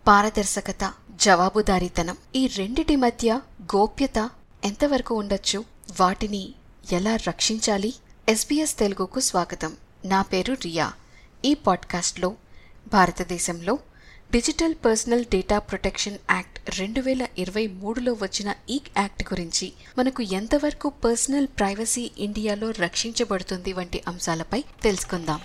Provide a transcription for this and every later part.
పారదర్శకత జవాబుదారీతనం ఈ రెండిటి మధ్య గోప్యత ఎంతవరకు ఉండొచ్చు వాటిని ఎలా రక్షించాలి ఎస్బీఎస్ తెలుగుకు స్వాగతం నా పేరు రియా ఈ పాడ్కాస్ట్లో భారతదేశంలో digital personal data protection act రెండు వేల ఇరవై మూడులో వచ్చిన ఈ యాక్ట్ గురించి మనకు ఎంతవరకు పర్సనల్ ప్రైవసీ ఇండియాలో రక్షించబడుతుంది వంటి అంశాలపై తెలుసుకుందాం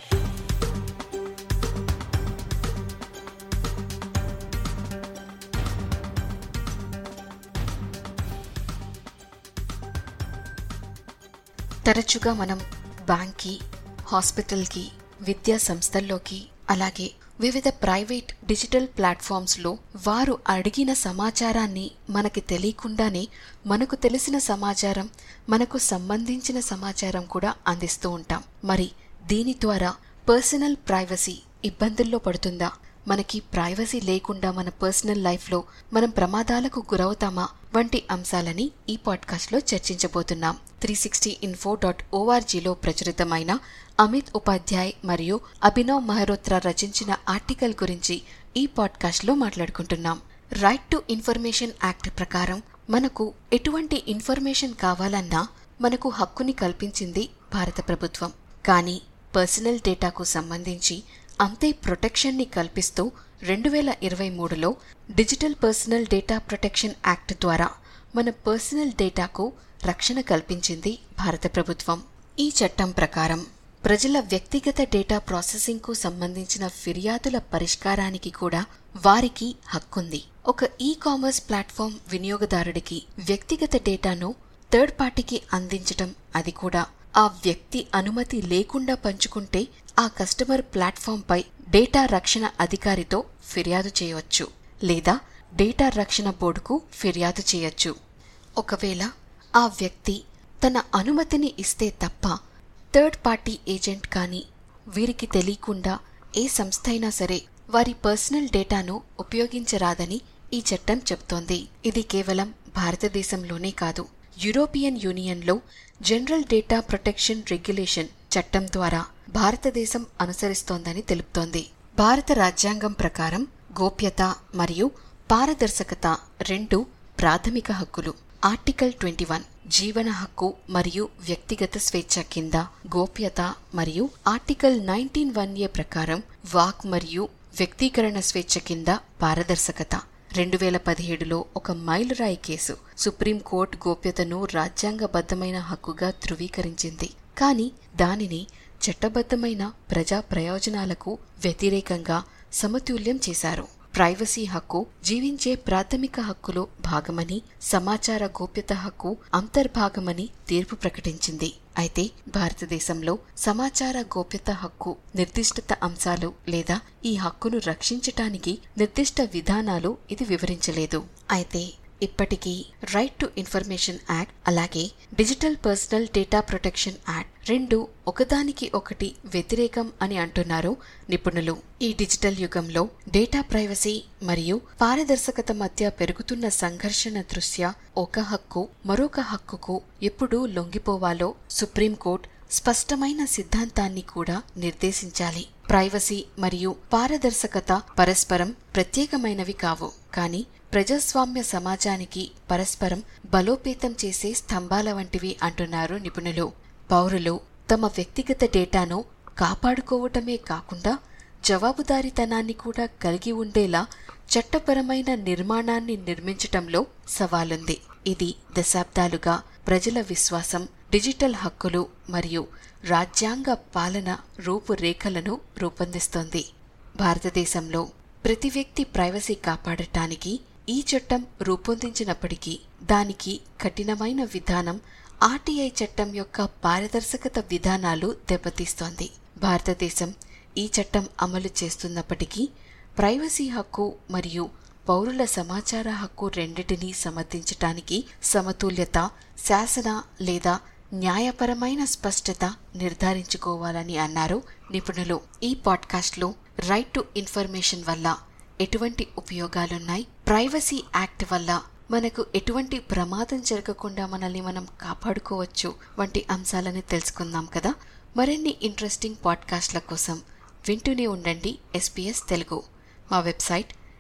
తరచుగా మనం బ్యాంక్కి హాస్పిటల్కి విద్యా సంస్థల్లోకి అలాగే వివిధ ప్రైవేట్ డిజిటల్ ప్లాట్ఫామ్స్లో వారు అడిగిన సమాచారాన్ని మనకి తెలియకుండానే మనకు తెలిసిన సమాచారం మనకు సంబంధించిన సమాచారం కూడా అందిస్తూ ఉంటాం మరి దీని ద్వారా పర్సనల్ ప్రైవసీ ఇబ్బందుల్లో పడుతుందా మనకి ప్రైవసీ లేకుండా మన పర్సనల్ లైఫ్లో మనం ప్రమాదాలకు గురవుతామా వంటి అంశాలని ఈ పాడ్కాస్ట్లో చర్చించబోతున్నాం త్రీ సిక్స్టీ ఇన్ఫో డాట్ ఓఆర్జీలో ప్రచురితమైన అమిత్ ఉపాధ్యాయ్ మరియు అభినవ్ మహరోత్రా రచించిన ఆర్టికల్ గురించి ఈ పాడ్కాస్ట్లో మాట్లాడుకుంటున్నాం రైట్ టు ఇన్ఫర్మేషన్ యాక్ట్ ప్రకారం మనకు ఎటువంటి ఇన్ఫర్మేషన్ కావాలన్నా మనకు హక్కుని కల్పించింది భారత ప్రభుత్వం కానీ పర్సనల్ డేటాకు సంబంధించి అంతే ప్రొటెక్షన్ని కల్పిస్తూ రెండు వేల ఇరవై మూడులో digital personal data protection act ద్వారా మన పర్సనల్ డేటాకు రక్షణ కల్పించింది భారత ప్రభుత్వం ఈ చట్టం ప్రకారం ప్రజల వ్యక్తిగత డేటా ప్రాసెసింగ్కు సంబంధించిన ఫిర్యాదుల పరిష్కారానికి కూడా వారికి హక్కుంది ఒక ఈ కామర్స్ ప్లాట్ఫామ్ వినియోగదారుడికి వ్యక్తిగత డేటాను థర్డ్ పార్టీకి అందించటం అది కూడా ఆ వ్యక్తి అనుమతి లేకుండా పంచుకుంటే ఆ కస్టమర్ ప్లాట్ఫామ్పై డేటా రక్షణ అధికారితో ఫిర్యాదు చేయవచ్చు లేదా డేటా రక్షణ బోర్డుకు ఫిర్యాదు చేయొచ్చు ఒకవేళ ఆ వ్యక్తి తన అనుమతిని ఇస్తే తప్ప థర్డ్ పార్టీ ఏజెంట్ కానీ వీరికి తెలియకుండా ఏ సంస్థ అయినా సరే వారి పర్సనల్ డేటాను ఉపయోగించరాదని ఈ చట్టం చెప్తోంది ఇది కేవలం భారతదేశంలోనే కాదు యూరోపియన్ యూనియన్లో జనరల్ డేటా ప్రొటెక్షన్ రెగ్యులేషన్ చట్టం ద్వారా భారతదేశం అనుసరిస్తోందని తెలుపుతోంది భారత రాజ్యాంగం ప్రకారం గోప్యత మరియు పారదర్శకత రెండు ప్రాథమిక హక్కులు ఆర్టికల్ ట్వంటీ వన్ జీవన హక్కు మరియు వ్యక్తిగత స్వేచ్ఛ కింద గోప్యత మరియు ఆర్టికల్ నైన్టీన్ వన్ ఏ ప్రకారం వాక్ మరియు వ్యక్తీకరణ స్వేచ్ఛ కింద పారదర్శకత రెండు వేల పదిహేడులో ఒక మైలురాయి కేసు సుప్రీంకోర్టు గోప్యతను రాజ్యాంగబద్ధమైన హక్కుగా ధృవీకరించింది కానీ దానిని చట్టబద్ధమైన ప్రజా ప్రయోజనాలకు వ్యతిరేకంగా సమతుల్యం చేశారు ప్రైవసీ హక్కు జీవించే ప్రాథమిక హక్కులో భాగమని సమాచార గోప్యత హక్కు అంతర్భాగమని తీర్పు ప్రకటించింది అయితే భారతదేశంలో సమాచార గోప్యత హక్కు నిర్దిష్టత అంశాలు లేదా ఈ హక్కును రక్షించటానికి నిర్దిష్ట విధానాలు ఇది వివరించలేదు అయితే ఇప్పటికీ రైట్ టు ఇన్ఫర్మేషన్ యాక్ట్ అలాగే digital personal data protection act రెండు ఒకదానికి ఒకటి వ్యతిరేకం అని అంటున్నారు నిపుణులు ఈ డిజిటల్ యుగంలో డేటా ప్రైవసీ మరియు పారదర్శకత మధ్య పెరుగుతున్న సంఘర్షణ దృష్ట్యా ఒక హక్కు మరొక హక్కుకు ఎప్పుడు లొంగిపోవాలో సుప్రీంకోర్టు స్పష్టమైన సిద్ధాంతాన్ని కూడా నిర్దేశించాలి ప్రైవసీ మరియు పారదర్శకత పరస్పరం ప్రత్యేకమైనవి కావు కానీ ప్రజాస్వామ్య సమాజానికి పరస్పరం బలోపేతం చేసే స్తంభాల వంటివి అంటున్నారు నిపుణులు పౌరులు తమ వ్యక్తిగత డేటాను కాపాడుకోవటమే కాకుండా జవాబుదారీతనాన్ని కూడా కలిగి ఉండేలా చట్టపరమైన నిర్మాణాన్ని నిర్మించటంలో సవాలుంది ఇది దశాబ్దాలుగా ప్రజల విశ్వాసం డిజిటల్ హక్కులు మరియు రాజ్యాంగ పాలన రూపురేఖలను రూపొందిస్తోంది భారతదేశంలో ప్రతి వ్యక్తి ప్రైవసీ కాపాడటానికి ఈ చట్టం రూపొందించినప్పటికీ దానికి కఠినమైన విధానం ఆర్టీఐ చట్టం యొక్క పారదర్శకత విధానాలు దెబ్బతీస్తోంది భారతదేశం ఈ చట్టం అమలు చేస్తున్నప్పటికీ ప్రైవసీ హక్కు మరియు పౌరుల సమాచార హక్కు రెండిటినీ సమర్థించటానికి సమతుల్యత శాసన లేదా న్యాయపరమైన స్పష్టత నిర్ధారించుకోవాలని అన్నారు నిపుణులు ఈ పాడ్కాస్ట్లో రైట్ టు ఇన్ఫర్మేషన్ వల్ల ఎటువంటి ఉపయోగాలున్నాయి ప్రైవసీ యాక్ట్ వల్ల మనకు ఎటువంటి ప్రమాదం జరగకుండా మనల్ని మనం కాపాడుకోవచ్చు వంటి అంశాలని తెలుసుకుందాం కదా మరిన్ని ఇంట్రెస్టింగ్ పాడ్కాస్ట్ల కోసం వింటూనే ఉండండి ఎస్పీఎస్ తెలుగు మా website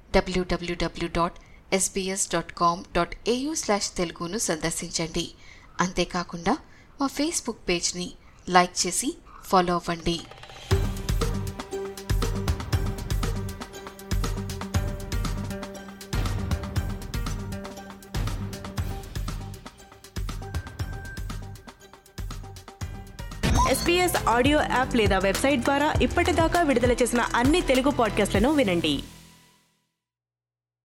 WWW dot SBS dot com dot AU slash తెలుగును సందర్శించండి అంతేకాకుండా మా ఫేస్బుక్ పేజ్ని లైక్ చేసి ఫాలో అవ్వండి ఎస్పీఎస్ ఆడియో యాప్ లేదా వెబ్సైట్ ద్వారా ఇప్పటిదాకా విడుదల చేసిన అన్ని తెలుగు పాడ్కాస్ట్లను వినండి